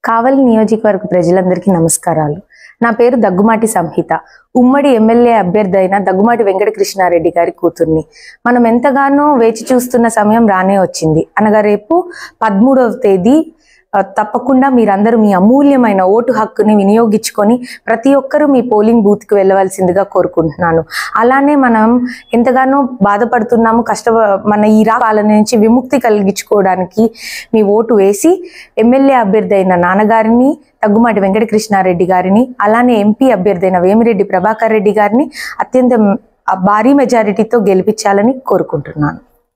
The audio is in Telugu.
కావలి నియోజకవర్గ ప్రజలందరికీ నమస్కారాలు నా పేరు దగ్గుమాటి సంహిత ఉమ్మడి ఎమ్మెల్యే అభ్యర్థి అయిన దగ్గుమాటి వెంకటకృష్ణారెడ్డి గారి కూతుర్ని మనం ఎంతగానో వేచి చూస్తున్న సమయం రానే వచ్చింది అనగా రేపు పదమూడవ తేదీ ఆ, తప్పకుండా మీరందరూ మీ అమూల్యమైన ఓటు హక్కుని వినియోగించుకొని ప్రతి ఒక్కరూ మీ పోలింగ్ బూత్కి వెళ్ళవలసిందిగా కోరుకుంటున్నాను అలానే మనం ఎంతగానో బాధపడుతున్నాము కష్ట మన ఈ రా పాలన నుంచి విముక్తి కలిగించుకోవడానికి మీ ఓటు వేసి ఎమ్మెల్యే అభ్యర్థి అయిన నాన్నగారిని తగ్గుమాటి వెంకటకృష్ణారెడ్డి గారిని అలానే ఎంపీ అభ్యర్థి అయిన వేమిరెడ్డి ప్రభాకర్ రెడ్డి గారిని అత్యంత మ్, ఆ భారీ మెజారిటీతో గెలిపించాలని కోరుకుంటున్నాను